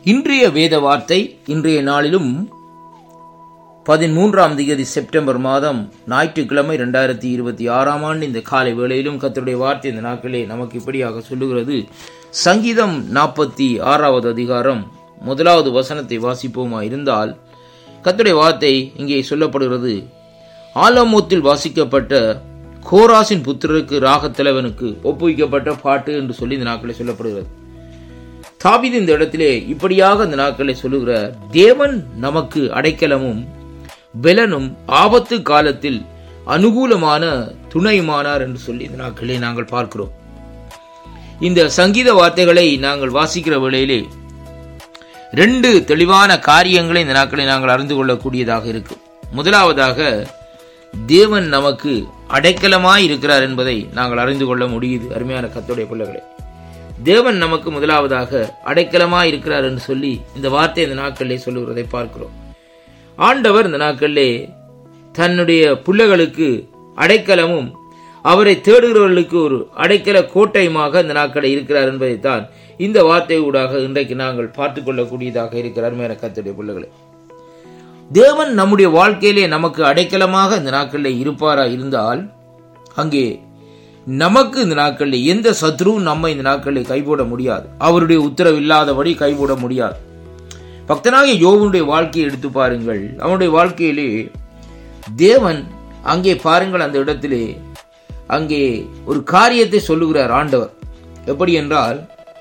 இன்றைய வேத வார்த்தை இன்றைய நாளிலும் பதிமூன்றாம் தேதி செப்டம்பர் மாதம் ஞாயிற்றுக்கிழமை ரெண்டாயிரத்தி இருபத்தி ஆறாம் ஆண்டு இந்த காலை வேளையிலும் கத்தருடைய வார்த்தை இந்த நாட்களே நமக்கு இப்படியாக சொல்லுகிறது சங்கீதம் நாற்பத்தி ஆறாவது அதிகாரம் முதலாவது வசனத்தை வாசிப்போமா இருந்தால் கத்தருடைய வார்த்தை இங்கே சொல்லப்படுகிறது ஆலமோத்தில் வாசிக்கப்பட்ட கோராசின் புத்திரருக்கு ராகத்தலைவனுக்கு ஒப்புவிக்கப்பட்ட பாட்டு என்று சொல்லி இந்த நாட்களே சொல்லப்படுகிறது தாவிது இந்த இடத்திலே இப்படியாக இந்த நாட்களை சொல்லுகிறார் தேவன் நமக்கு அடைக்கலமும் பெலனும் ஆபத்து காலத்தில் அனுகூலமான துணையுமானார் என்று சொல்லி இந்த நாட்களை நாங்கள் பார்க்கிறோம் இந்த சங்கீத வார்த்தைகளை நாங்கள் வாசிக்கிற வேளையிலே ரெண்டு தெளிவான காரியங்களை இந்த நாட்களை நாங்கள் அறிந்து கொள்ளக்கூடியதாக இருக்கும் முதலாவதாக தேவன் நமக்கு அடைக்கலமாய் இருக்கிறார் என்பதை நாங்கள் அறிந்து கொள்ள முடியுது அருமையான கத்தோடைய பிள்ளைகளை தேவன் நமக்கு முதலாவதாக அடைக்கலமாய் இருக்கிறார் என்று சொல்லி இந்த வார்த்தை இந்த நாட்களிலே சொல்லுகிறதை பார்க்கிறோம் ஆண்டவர் இந்த நாட்களிலே தன்னுடைய பிள்ளைகளுக்கு அடைக்கலமும் அவரை தேடுகிறவர்களுக்கு ஒரு அடைக்கல கோட்டையுமாக இந்த நாட்களை இருக்கிறார் என்பதைத்தான் இந்த வார்த்தை ஊடாக இன்றைக்கு நாங்கள் பார்த்து கொள்ளக்கூடியதாக இருக்கிறார் மேல கத்துடைய பிள்ளைகளை தேவன் நம்முடைய வாழ்க்கையிலே நமக்கு அடைக்கலமாக இந்த நாட்களில் இருப்பாரா இருந்தால் அங்கே நமக்கு இந்த நாட்களில் எந்த சத்ருவும் நம்ம இந்த நாட்களில் கைபோட முடியாது அவருடைய உத்தரவு இல்லாதபடி கைபோட முடியாது பக்தனாகிய யோவனுடைய வாழ்க்கையை எடுத்து பாருங்கள் அவனுடைய வாழ்க்கையிலே தேவன் அங்கே பாருங்கள் அந்த இடத்திலே அங்கே ஒரு காரியத்தை சொல்லுகிறார் ஆண்டவர் எப்படி என்றால்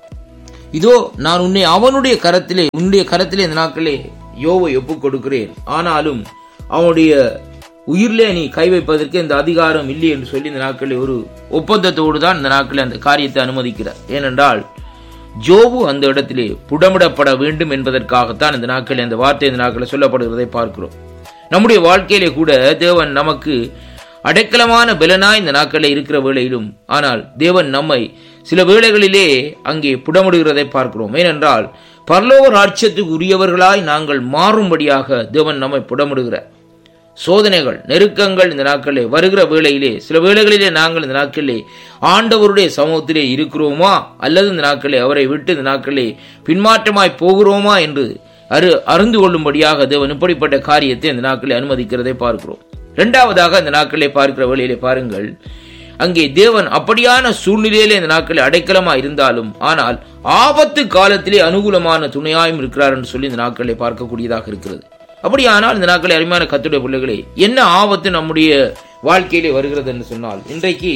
இதோ நான் உன்னை அவனுடைய கரத்திலே உன்னுடைய கரத்திலே இந்த நாட்களே யோவை ஒப்புக் கொடுக்கிறேன் ஆனாலும் அவனுடைய உயிரிலே நீ கை வைப்பதற்கு இந்த அதிகாரம் இல்லை என்று சொல்லி இந்த நாட்களில் ஒரு ஒப்பந்தத்தோடு தான் இந்த நாட்களில் அந்த காரியத்தை அனுமதிக்கிறார் ஏனென்றால் ஜோபு அந்த இடத்திலே புடமிடப்பட வேண்டும் என்பதற்காகத்தான் இந்த நாட்களில் அந்த வார்த்தை இந்த நாட்களில் சொல்லப்படுகிறதை பார்க்கிறோம் நம்முடைய வாழ்க்கையிலே கூட தேவன் நமக்கு அடைக்கலமான பலனாய் இந்த நாட்களில் இருக்கிற வேளையிலும் ஆனால் தேவன் நம்மை சில வேளைகளிலே அங்கே புடமிடுகிறதை பார்க்கிறோம் ஏனென்றால் பரலோக ராட்சியத்துக்கு உரியவர்களாய் நாங்கள் மாறும்படியாக தேவன் நம்மை புடமிடுகிறார் சோதனைகள் நெருக்கங்கள் இந்த நாட்களிலே வருகிற வேளையிலே சில வேளைகளிலே நாங்கள் இந்த நாட்களிலே ஆண்டவருடைய சமூகத்திலே இருக்கிறோமா அல்லது இந்த நாட்களே அவரை விட்டு இந்த நாட்களே பின்மாற்றமாய் போகிறோமா என்று அரு அறிந்து கொள்ளும்படியாக தேவன் இப்படிப்பட்ட காரியத்தை இந்த நாட்களை அனுமதிக்கிறதை பார்க்கிறோம் இரண்டாவதாக இந்த நாட்களை பார்க்கிற வேளையிலே பாருங்கள் அங்கே தேவன் அப்படியான சூழ்நிலையிலே இந்த நாட்களில் அடைக்கலமா இருந்தாலும் ஆனால் ஆபத்து காலத்திலே அனுகூலமான துணையாயும் இருக்கிறார் என்று சொல்லி இந்த நாட்களை பார்க்கக்கூடியதாக இருக்கிறது அப்படியானால் இந்த நாட்களை அருமையான கத்துடைய பிள்ளைகளே என்ன ஆபத்து நம்முடைய வாழ்க்கையிலே வருகிறது என்று சொன்னால் இன்றைக்கு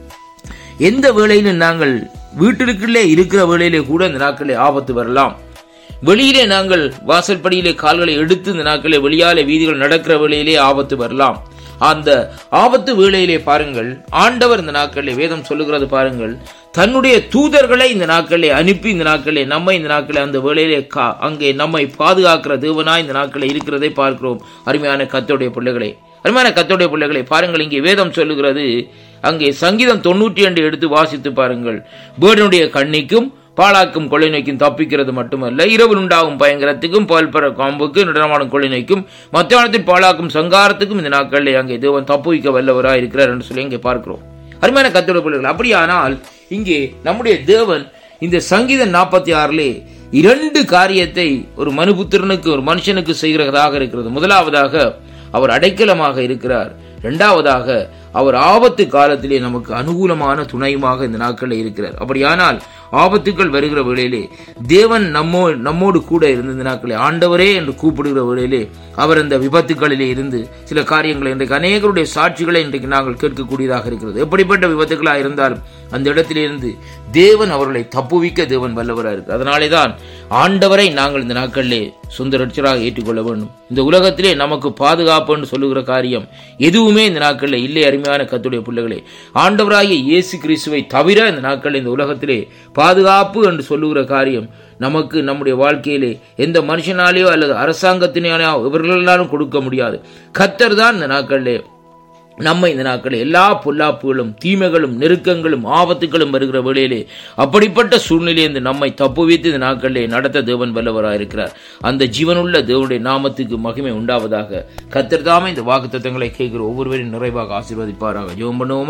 எந்த வேளையிலும் நாங்கள் வீட்டிற்குள்ளே இருக்கிற வேளையிலே கூட இந்த நாட்களே ஆபத்து வரலாம் வெளியிலே நாங்கள் வாசல்படியிலே கால்களை எடுத்து இந்த நாட்களே வெளியாலே வீதிகள் நடக்கிற வேளையிலே ஆபத்து வரலாம் அந்த ஆபத்து வேளையிலே பாருங்கள் ஆண்டவர் இந்த நாட்களிலே வேதம் சொல்லுகிறது பாருங்கள் தன்னுடைய தூதர்களை இந்த நாட்களிலே அனுப்பி இந்த நாட்களிலே நம்மை இந்த நாட்களே அந்த வேளையிலே கா அங்கே நம்மை பாதுகாக்கிற தேவனாய் இந்த நாட்களில் இருக்கிறதை பார்க்கிறோம் அருமையான கத்தோடைய பிள்ளைகளை அருமையான கத்தோடைய பிள்ளைகளை பாருங்கள் இங்கே வேதம் சொல்லுகிறது அங்கே சங்கீதம் தொண்ணூற்றி ரெண்டு எடுத்து வாசித்து பாருங்கள் பேடனுடைய கண்ணிக்கும் பாலாக்கும் கொள்ளை நோய்க்கும் தப்பிக்கிறது மட்டுமல்ல இரவு உண்டாகும் பயங்கரத்துக்கும் பால்பர காம்புக்கு நடனமாடும் கொள்ளை நோய்க்கும் மத்தியானத்தில் பாலாக்கும் சங்காரத்துக்கும் இந்த நாட்களில் அங்கே தேவன் தப்புவிக்க வல்லவராக இருக்கிறார் என்று சொல்லி இங்கே பார்க்கிறோம் அருமையான கத்தோட பிள்ளைகள் அப்படியானால் இங்கே நம்முடைய தேவன் இந்த சங்கீதம் நாற்பத்தி ஆறிலே இரண்டு காரியத்தை ஒரு மனுபுத்திரனுக்கு ஒரு மனுஷனுக்கு செய்கிறதாக இருக்கிறது முதலாவதாக அவர் அடைக்கலமாக இருக்கிறார் இரண்டாவதாக அவர் ஆபத்து காலத்திலே நமக்கு அனுகூலமான துணையுமாக இந்த நாட்களில் இருக்கிறார் அப்படியானால் ஆபத்துக்கள் வருகிற வேளையிலே தேவன் நம்மோ நம்மோடு கூட இருந்த இந்த நாட்களே ஆண்டவரே என்று கூப்பிடுகிற வேளையிலே அவர் அந்த விபத்துகளிலே இருந்து சில காரியங்களை இன்றைக்கு அநேகருடைய சாட்சிகளை இன்றைக்கு நாங்கள் கேட்கக்கூடியதாக இருக்கிறது எப்படிப்பட்ட விபத்துக்களாக இருந்தாலும் அந்த இடத்திலிருந்து தேவன் அவர்களை தப்புவிக்க தேவன் வல்லவராக இருக்கு அதனாலே தான் ஆண்டவரை நாங்கள் இந்த நாட்களிலே சொந்த ரட்சராக ஏற்றுக்கொள்ள வேண்டும் இந்த உலகத்திலே நமக்கு பாதுகாப்பு என்று சொல்லுகிற காரியம் எதுவுமே இந்த நாட்களில் இல்லை அருமையான கத்துடைய பிள்ளைகளே ஆண்டவராகிய இயேசு கிறிஸ்துவை தவிர இந்த நாட்களில் இந்த உலகத்திலே பாதுகாப்பு என்று சொல்லுகிற காரியம் நமக்கு நம்முடைய வாழ்க்கையிலே எந்த மனுஷனாலேயோ அல்லது அரசாங்கத்தினாலேயோ இவர்களாலும் கொடுக்க முடியாது கத்தர் தான் இந்த நாட்களிலே நம்ம இந்த நாட்களில் எல்லா பொல்லாப்புகளும் தீமைகளும் நெருக்கங்களும் ஆபத்துகளும் வருகிற வேளையிலே அப்படிப்பட்ட சூழ்நிலையிலிருந்து நம்மை தப்புவித்து இந்த நாட்களிலே நடத்த தேவன் வல்லவராக இருக்கிறார் அந்த ஜீவனுள்ள தேவனுடைய நாமத்துக்கு மகிமை உண்டாவதாக கத்தர் தாமே இந்த வாக்குத்தத்தங்களை கேட்கிற ஒவ்வொருவரையும் நிறைவாக ஆசீர்வதிப்பாராக ஜெபம் பண்ணுவோமா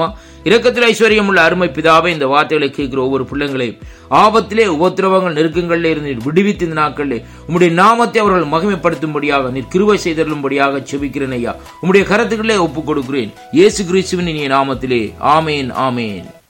இரக்கத்தில் ஐஸ்வர்யம் உள்ள அருமை பிதாவே இந்த வார்த்தைகளை கேட்கிற ஒவ்வொரு பிள்ளைங்களையும் ஆபத்திலே உபத்திரவங்கள் நெருக்கங்களில் இருந்து நீர் விடுவித்து இந்த நாட்களிலே உம்முடைய நாமத்தை அவர்கள் மகிமைப்படுத்தும்படியாக நீர் கிருவை செய்தருளும்படியாக செபிக்கிறேன் ஐயா உம்முடைய கரத்துக்களே ஒப்புக் கொடுக்கிறேன் இயேசு கிறிஸ்துவின் இனிய நாமத்திலே ஆமேன் ஆமேன்